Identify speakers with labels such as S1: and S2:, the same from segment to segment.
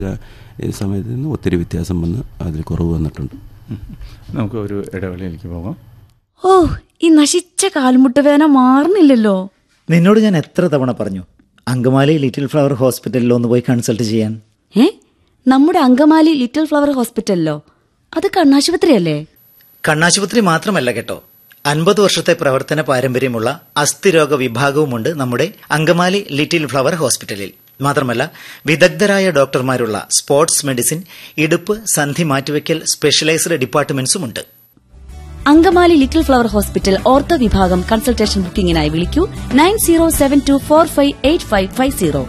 S1: ഈ സമയത്ത് നിന്ന് ഒത്തിരി വ്യത്യാസം വന്ന് അതിൽ കുറവ് വന്നിട്ടുണ്ട്
S2: ഉം. നമുക്ക് ഒരു ഇടവേളയിലേക്ക് പോകാം
S3: ഓ ഈ നശിച്ച കാൽമുട്ട് വേദന മാറുന്നില്ലല്ലോ
S4: നിന്നോട് ഞാൻ എത്ര തവണ പറഞ്ഞു അങ്കമാലി ലിറ്റിൽ ഫ്ലവർ ഹോസ്പിറ്റലിൽ ഒന്ന് പോയി കൺസൾട്ട് ചെയ്യാൻ
S3: ഏ നമ്മുടെ അങ്കമാലി ലിറ്റിൽ ഫ്ലവർ ഹോസ്പിറ്റലിലോ അത് കണ്ണാശുപത്രിയല്ലേ
S4: കണ്ണാശുപത്രി മാത്രമല്ല കേട്ടോ അൻപത് വർഷത്തെ പ്രവർത്തന പാരമ്പര്യമുള്ള അസ്ഥിരോഗ വിഭാഗവുമുണ്ട് നമ്മുടെ അങ്കമാലി ലിറ്റിൽ ഫ്ലവർ ഹോസ്പിറ്റലിൽ മാത്രമല്ല വിദഗ്ധരായ ഡോക്ടർമാരുള്ള സ്പോർട്സ് മെഡിസിൻ ഇടുപ്പ് സന്ധി മാറ്റിവെക്കൽ സ്പെഷ്യലൈസ്ഡ് ഡിപ്പാർട്ട്മെന്റ്സുമുണ്ട്
S3: Angamaly little flower hospital ortho വിഭാഗം കൺസൾട്ടേഷൻ ബുക്കിംഗിനായി വിളിക്കൂ nine zero seven two four five eight five five zero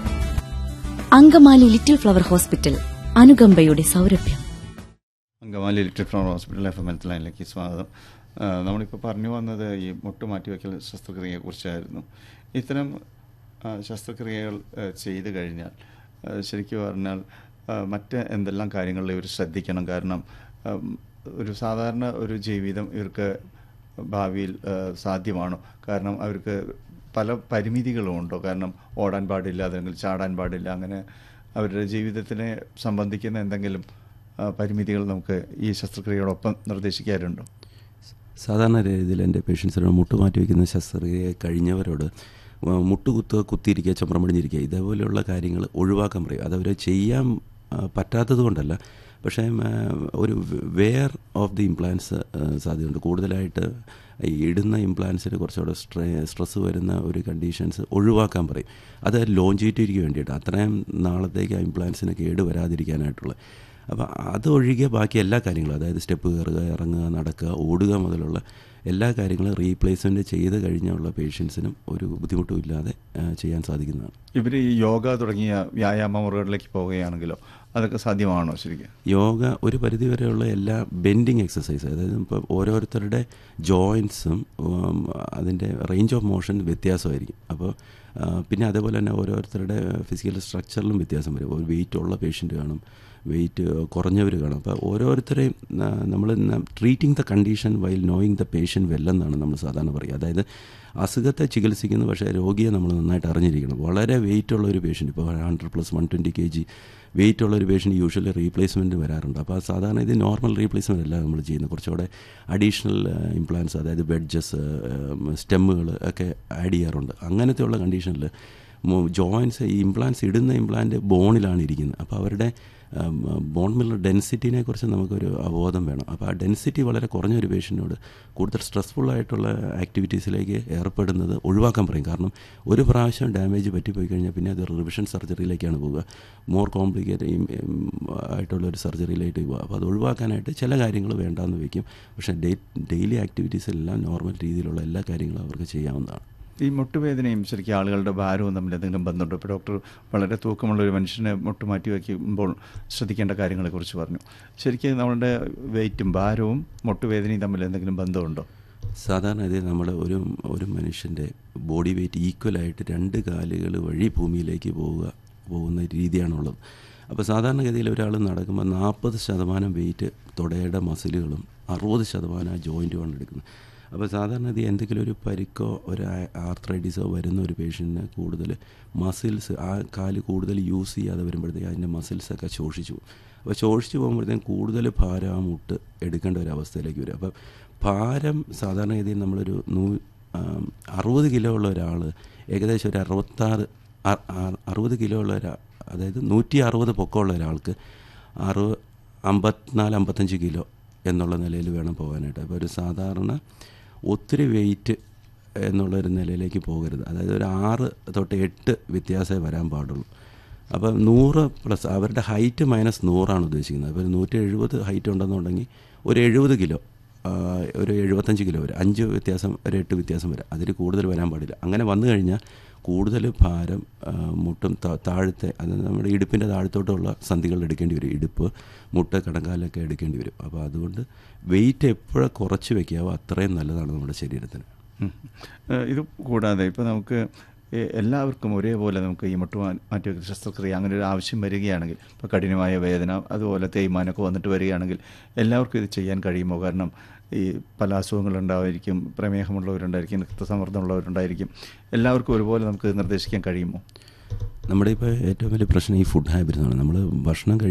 S3: Angamaly little flower hospital അനുകമ്പയുടെ സൗരഭ്യം
S2: Angamaly little flower hospital F M health ലൈനിലേക്ക് സ്വാഗതം ആ, നമ്മളിപ്പോൾ പറഞ്ഞു വന്നത് ഈ മുട്ട് മാറ്റിവെക്കൽ ശസ്ത്രക്രിയയെക്കുറിച്ചായിരുന്നു ഇത്തരം ആ, ശസ്ത്രക്രിയകൾ ആ, ചെയ്തു കഴിഞ്ഞാൽ ആ, ശരിക്കും പറഞ്ഞാൽ ആ, മറ്റ് എന്തെല്ലാം കാര്യങ്ങളിൽ ഇവർ ശ്രദ്ധിക്കണം കാരണം ആ, ഒരു സാധാരണ ഒരു ജീവിതം ഇവർക്ക് ഭാവിയിൽ ആ, സാധ്യമാണോ കാരണം അവർക്ക് പല പരിമിതികളും ഉണ്ടോ കാരണം ഓടാൻ പാടില്ല അല്ലെങ്കിൽ ചാടാൻ പാടില്ല അങ്ങനെ അവരുടെ ജീവിതത്തിനെ സംബന്ധിക്കുന്ന എന്തെങ്കിലും ആ, പരിമിതികൾ നമുക്ക് ഈ ശസ്ത്രക്രിയയോടൊപ്പം നിർദ്ദേശിക്കാറുണ്ടോ
S1: സാധാരണ രീതിയിൽ എൻ്റെ പേഷ്യൻസിനോട് മുട്ട് മാറ്റി വയ്ക്കുന്ന ശസ്ത്രക്രിയ കഴിഞ്ഞവരോട് ആ, മുട്ട് കുത്തുക കുത്തിയിരിക്കുക ചുമരം പിടിഞ്ഞിരിക്കുക ഇതേപോലെയുള്ള കാര്യങ്ങൾ ഒഴിവാക്കാൻ പറയും അതവർ ചെയ്യാൻ ആ, പറ്റാത്തത് കൊണ്ടല്ല പക്ഷേ ആ, ഒരു വെയർ ഓഫ് ദി ഇംപ്ലാൻസ് സാധ്യതയുണ്ട് കൂടുതലായിട്ട് ഈ ഇടുന്ന ഇംപ്ലാൻസിന് കുറച്ചുകൂടെ സ്ട്രെ സ്ട്രെസ് വരുന്ന ഒരു കണ്ടീഷൻസ് ഒഴിവാക്കാൻ പറയും അത് ലോഞ്ചിറ്റിക്ക് വേണ്ടിയിട്ട് അത്രയും നാളത്തേക്ക് ആ ഇംപ്ലാൻസിന് കേട് വരാതിരിക്കാനായിട്ടുള്ള അപ്പോൾ അതൊഴികെ ബാക്കി എല്ലാ കാര്യങ്ങളും അതായത് സ്റ്റെപ്പ് കയറുക ഇറങ്ങുക നടക്കുക ഓടുക മുതലുള്ള എല്ലാ കാര്യങ്ങളും റീപ്ലേസ്മെൻറ്റ് ചെയ്ത് കഴിഞ്ഞുള്ള പേഷ്യൻസിനും ഒരു ബുദ്ധിമുട്ടും ഇല്ലാതെ ആ, ചെയ്യാൻ സാധിക്കുന്നതാണ്
S2: ഇവർ ഈ യോഗ തുടങ്ങിയ വ്യായാമ മുറകളിലേക്ക് പോവുകയാണെങ്കിലോ അതൊക്കെ സാധ്യമാണോ ശരിക്കും
S1: യോഗ ഒരു പരിധി വരെയുള്ള എല്ലാ ബെൻഡിങ് എക്സസൈസ് അതായത് ഇപ്പോൾ ഓരോരുത്തരുടെ ജോയിൻസും അതിൻ്റെ റേഞ്ച് ഓഫ് മോഷൻ വ്യത്യാസമായിരിക്കും അപ്പോൾ ആ, പിന്നെ അതേപോലെ തന്നെ ഓരോരുത്തരുടെ ഫിസിക്കൽ സ്ട്രക്ചറിലും വ്യത്യാസം വരും ഒരു വെയിറ്റ് ഉള്ള പേഷ്യൻ്റ് കാണും വെയിറ്റ് കുറഞ്ഞവർ കാണും അപ്പോൾ ഓരോരുത്തരെയും നമ്മൾ treating the condition while knowing the patient വെല്ലെന്നാണ് നമ്മൾ സാധാരണ പറയുക അതായത് അസുഖത്തെ ചികിത്സിക്കുന്നു പക്ഷേ രോഗിയെ നമ്മൾ നന്നായിട്ട് അറിഞ്ഞിരിക്കണം വളരെ വെയിറ്റ് ഉള്ള ഒരു പേഷ്യൻ്റ് ഇപ്പോൾ hundred plus one twenty K G weight ഉള്ള ഒരു പേഷ്യൻ്റ് യൂഷ്വലി റീപ്ലേസ്മെൻറ്റ് വരാറുണ്ട് അപ്പോൾ അത് സാധാരണ ഇത് നോർമൽ റീപ്ലേസ്മെൻ്റ് അല്ല നമ്മൾ ചെയ്യുന്നത് കുറച്ചുകൂടെ അഡീഷണൽ ഇംപ്ലാൻസ് അതായത് ബെഡ്ജസ് സ്റ്റെമ്മുകൾ ഒക്കെ ആഡ് ചെയ്യാറുണ്ട് അങ്ങനത്തെയുള്ള കണ്ടീഷനിൽ ജോയിൻസ് ഈ ഇംപ്ലാൻസ് ഇടുന്ന ഇംപ്ലാന്റ് ബോണിലാണ് ഇരിക്കുന്നത് അപ്പോൾ അവരുടെ ബോൺ മില്ലർ ഡെൻസിറ്റിനെ കുറിച്ച് നമുക്കൊരു അവബോധം വേണം അപ്പോൾ ആ ഡെൻസിറ്റി വളരെ കുറഞ്ഞ ഒരു പേഷ്യൻറ്റിനോട് കൂടുതൽ സ്ട്രെസ്ഫുൾ ആയിട്ടുള്ള ആക്ടിവിറ്റീസിലേക്ക് ഏർപ്പെടുന്നത് ഒഴിവാക്കാൻ പറയും കാരണം ഒരു പ്രാവശ്യം ഡാമേജ് പറ്റിപ്പോയി കഴിഞ്ഞാൽ പിന്നെ അത് റിവിഷൻ സർജറിയിലേക്കാണ് പോവുക മോർ കോംപ്ലിക്കേറ്റ് ആയിട്ടുള്ള ഒരു സർജറിയിലേക്ക് പോവുക അപ്പോൾ അത് ഒഴിവാക്കാനായിട്ട് ചില കാര്യങ്ങൾ വേണ്ടാന്ന് വയ്ക്കും പക്ഷേ ഡേ ഡെയിലി ആക്ടിവിറ്റീസ് എല്ലാം നോർമൽ രീതിയിലുള്ള എല്ലാ കാര്യങ്ങളും അവർക്ക് ചെയ്യാവുന്നതാണ്
S2: ഈ മുട്ടുവേദനയും ശരിക്കും ആളുകളുടെ ഭാരവും തമ്മിൽ എന്തെങ്കിലും ബന്ധമുണ്ടോ ഇപ്പോൾ ഡോക്ടർ വളരെ തൂക്കമുള്ള ഒരു മനുഷ്യനെ മുട്ട് മാറ്റി വയ്ക്കുമ്പോൾ ശ്രദ്ധിക്കേണ്ട കാര്യങ്ങളെക്കുറിച്ച് പറഞ്ഞു ശരിക്കും നമ്മളുടെ വെയിറ്റും ഭാരവും മുട്ടുവേദനയും തമ്മിൽ എന്തെങ്കിലും ബന്ധമുണ്ടോ
S1: സാധാരണ ഇത് നമ്മൾ ഒരു ഒരു മനുഷ്യൻ്റെ ബോഡി വെയിറ്റ് ഈക്വലായിട്ട് രണ്ട് കാലുകൾ വഴി ഭൂമിയിലേക്ക് പോവുക പോകുന്ന രീതിയാണുള്ളത് അപ്പോൾ സാധാരണഗതിയിൽ ഒരാൾ നടക്കുമ്പോൾ നാൽപ്പത് ശതമാനം വെയിറ്റ് തുടയുടെ മസിലുകളും അറുപത് ശതമാനം ആ ജോയിൻറ്റുമാണ് എടുക്കുന്നത് അപ്പോൾ സാധാരണ ഇത് എന്തെങ്കിലും ഒരു പരിക്കോ ഒരു ആർത്രൈറ്റിസോ വരുന്ന ഒരു പേഷ്യൻറ്റിന് കൂടുതൽ മസിൽസ് ആ കാല് കൂടുതൽ യൂസ് ചെയ്യാതെ വരുമ്പോഴത്തേക്ക് അതിൻ്റെ മസിൽസൊക്കെ ശോഷിച്ചു പോകും അപ്പോൾ ശോഷിച്ചു പോകുമ്പോഴത്തേക്കും കൂടുതൽ ഭാരം ആ മുട്ട് എടുക്കേണ്ട ഒരു അവസ്ഥയിലേക്ക് വരും അപ്പോൾ ഭാരം സാധാരണഗതിയിൽ നമ്മളൊരു നൂ ആം, അറുപത് കിലോ ഉള്ള ഒരാൾ ഏകദേശം ഒരു അറുപത്താറ് അ- അ- അറുപത് കിലോ ഉള്ള ഒരാ അതായത് നൂറ്റി അറുപത് പൊക്കമുള്ള ഒരാൾക്ക് അറുപത് അമ്പത്തിനാല് അമ്പത്തഞ്ച് കിലോ എന്നുള്ള നിലയിൽ വേണം പോകാനായിട്ട് അപ്പോൾ ഒരു സാധാരണ ഒത്തിരി വെയിറ്റ് എന്നുള്ളൊരു നിലയിലേക്ക് പോകരുത് അതായത് ഒരു ആറ് തൊട്ട് എട്ട് വ്യത്യാസമേ വരാൻ പാടുള്ളൂ അപ്പോൾ നൂറ് പ്ലസ് അവരുടെ ഹൈറ്റ് മൈനസ് നൂറാണ് ഉദ്ദേശിക്കുന്നത് അപ്പോൾ ഒരു നൂറ്റി എഴുപത് ഹൈറ്റ് ഉണ്ടെന്നുണ്ടെങ്കിൽ ഒരു എഴുപത് കിലോ ആ, ഒരു എഴുപത്തഞ്ച് കിലോ വരെ അഞ്ച് വ്യത്യാസം ഒരു എട്ട് വ്യത്യാസം വരെ അതിൽ കൂടുതൽ വരാൻ പാടില്ല അങ്ങനെ വന്നു കഴിഞ്ഞാൽ കൂടുതൽ ഭാരം ആ, മുട്ടും താ- താഴത്തെ അത് നമ്മുടെ ഇടുപ്പിൻ്റെ താഴത്തോട്ടുള്ള സന്ധികൾ എടുക്കേണ്ടി വരും ഇടുപ്പ് മുട്ട് കടങ്കാലൊക്കെ എടുക്കേണ്ടി വരും അപ്പോൾ അതുകൊണ്ട് വെയിറ്റ് എപ്പോഴും കുറച്ച് വെക്കാവോ അത്രയും നല്ലതാണ് നമ്മുടെ ശരീരത്തിന്
S2: ഉം. ഏഹ് ഇത് കൂടാതെ ഇപ്പോൾ നമുക്ക് എ- എല്ലാവർക്കും ഒരേപോലെ നമുക്ക് ഈ മുട്ട് മാ- മാറ്റിവെക്കൽ ശസ്ത്രക്രിയ അങ്ങനെ ഒരു ആവശ്യം വരികയാണെങ്കിൽ ഇപ്പോൾ കഠിനമായ വേദന അതുപോലെ തേയ്മാനമൊക്കെ വന്നിട്ട് വരികയാണെങ്കിൽ എല്ലാവർക്കും ഇത് ചെയ്യാൻ കഴിയുമോ കാരണം ഈ പല അസുഖങ്ങളുണ്ടായിരിക്കും പ്രമേഹമുള്ളവരുണ്ടായിരിക്കും രക്തസമ്മർദ്ദമുള്ളവരുണ്ടായിരിക്കും എല്ലാവർക്കും ഒരുപോലെ നമുക്ക് നിർദ്ദേശിക്കാൻ കഴിയുമോ
S1: നമ്മുടെ ഇപ്പോൾ ഏറ്റവും വലിയ പ്രശ്നം ഈ ഫുഡ് ഹാബിറ്റ്സ് ആണ് നമ്മൾ ഭക്ഷണം കഴി